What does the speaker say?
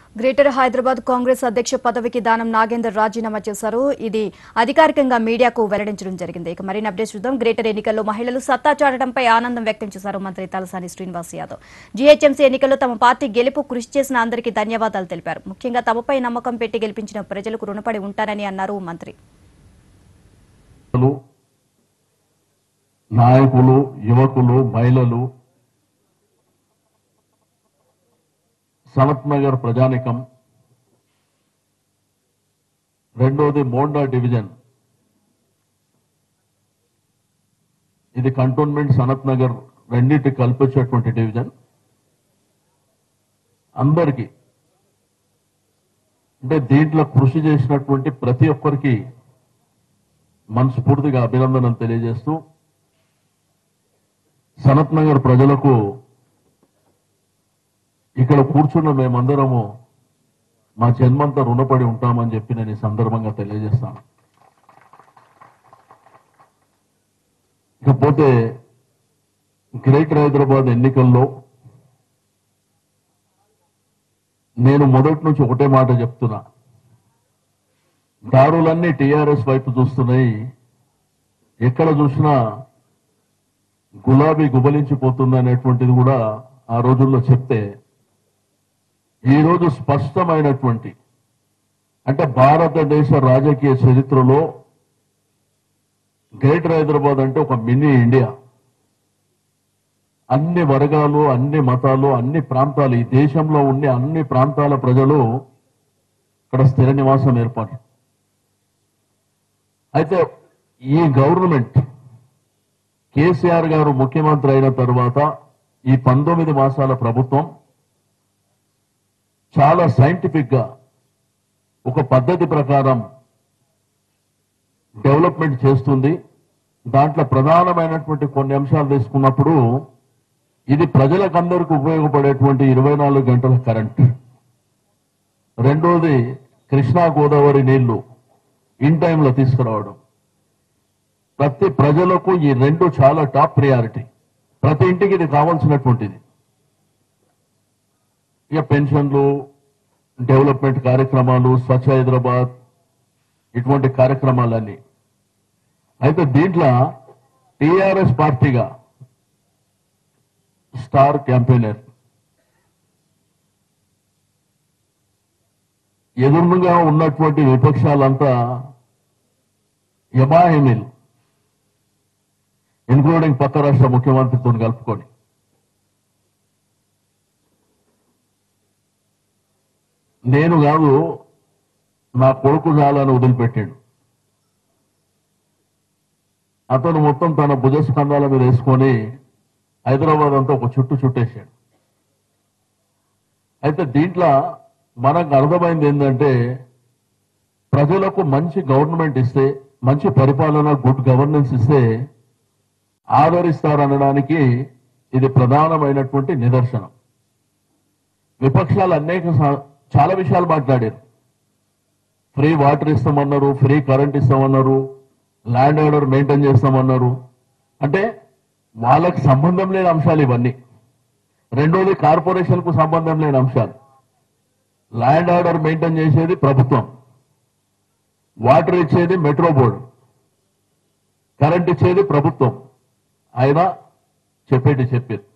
greater Hyderabad Congress అధ్యక్ష పదవికి దానం నాగేందర్ రాజీనామా చేశారు ఇది అధికారికంగా మీడియాకు వెల్లడించడం జరిగింది ఇక మరిన్ని అప్డేట్స్ చూద్దాం గ్రేటర్ ఎన్నికల్లో మహిళలు సత్తా చాటడంపై ఆనందం వ్యక్తం చేశారు మంత్రి తలసాని శ్రీనివాస్ యాదవ్ జీహెచ్ఎంసీ ఎన్నికల్లో తమ పార్టీ గెలుపు కృషి చేసిన అందరికీ ధన్యవాదాలు తెలిపారు ముఖ్యంగా తమపై నమ్మకం పెట్టి గెలిపించిన ప్రజలకు రుణపడి ఉంటారని అన్నారు మంత్రి నాయకులు, నాయకులు యువకులు మహిళలు సనత్ నగర్ ప్రజానికం రెండోది మోండా డివిజన్ ఇది కంటోన్మెంట్ సనత్ నగర్ రెండింటి కల్పించేటువంటి డివిజన్ అందరికీ అంటే దీంట్లో కృషి చేసినటువంటి ప్రతి ఒక్కరికి మనస్ఫూర్తిగా అభినందనలు తెలియజేస్తూ సనత్ నగర్ ప్రజలకు ఇక్కడ కూర్చున్న మేమందరము మా జన్మంతా రుణపడి ఉంటామని చెప్పి నేను ఈ సందర్భంగా తెలియజేస్తాను ఇకపోతే గ్రేటర్ హైదరాబాద్ ఎన్నికల్లో నేను మొదటి నుంచి ఒకటే మాట చెప్తున్నా దారులన్నీ టీఆర్ఎస్ వైపు చూస్తున్నాయి ఎక్కడ చూసినా గులాబీ గుబలించిపోతుంది అనేటువంటిది కూడా ఆ రోజుల్లో చెప్తే ఈ రోజు స్పష్టమైనటువంటి అంటే భారతదేశ రాజకీయ చరిత్రలో గ్రేటర్ హైదరాబాద్ అంటే ఒక మినీ ఇండియా అన్ని వర్గాలు అన్ని మతాలు అన్ని ప్రాంతాలు ఈ దేశంలో ఉండే అన్ని ప్రాంతాల ప్రజలు ఇక్కడ స్థిర నివాసం ఏర్పాటు అయితే ఈ గవర్నమెంట్ కేసీఆర్ గారు ముఖ్యమంత్రి అయిన తర్వాత ఈ పంతొమ్మిది మాసాల ప్రభుత్వం చాలా సైంటిఫిక్ గా ఒక పద్ధతి ప్రకారం డెవలప్మెంట్ చేస్తుంది దాంట్లో ప్రధానమైనటువంటి కొన్ని అంశాలు తీసుకున్నప్పుడు ఇది ప్రజలకందరికీ ఉపయోగపడేటువంటి ఇరవై నాలుగు గంటల కరెంట్ రెండోది కృష్ణా గోదావరి నీళ్లు ఇన్ టైంలో తీసుకురావడం ప్రతి ప్రజలకు ఈ రెండు చాలా టాప్ ప్రియారిటీ ప్రతి ఇంటికి ఇది కావాల్సినటువంటిది ఇక పెన్షన్లు డెవలప్మెంట్ కార్యక్రమాలు స్వచ్ఛ హైదరాబాద్ ఇటువంటి కార్యక్రమాలన్నీ అయితే దీంట్లో టిఆర్ఎస్ పార్టీగా స్టార్ క్యాంపెయినర్ ఎదురుగా ఉన్నటువంటి విపక్షాలంతా యమాహిమిల్ ఇన్క్లూడింగ్ పక్క రాష్ట్ర ముఖ్యమంత్రితో కలుపుకొని నేను కాదు నా కొడుకు చాలని వదిలిపెట్టాడు అతను మొత్తం తన భుజస్కంధాల మీద వేసుకొని హైదరాబాద్ అంతా ఒక చుట్టు చుట్టేశాడు అయితే దీంట్లో మనకు అర్థమైంది ఏంటంటే ప్రజలకు మంచి గవర్నమెంట్ ఇస్తే మంచి పరిపాలన గుడ్ గవర్నెన్స్ ఇస్తే ఆదరిస్తారనడానికి ఇది ప్రధానమైనటువంటి నిదర్శనం విపక్షాలు అనేక సా- చాలా విషయాలు మాట్లాడారు ఫ్రీ వాటర్ ఇస్తామన్నారు ఫ్రీ కరెంట్ ఇస్తామన్నారు ల్యాండ్ ఆర్డర్ మెయింటైన్ చేస్తామన్నారు అంటే వాళ్ళకి సంబంధం లేని అంశాలు ఇవన్నీ రెండోది కార్పొరేషన్ కు సంబంధం లేని అంశాలు ల్యాండ్ ఆర్డర్ మెయింటైన్ చేసేది ప్రభుత్వం వాటర్ ఇచ్చేది మెట్రో బోర్డు కరెంట్ ఇచ్చేది ప్రభుత్వం ఆయన చెప్పేటి చెప్పారు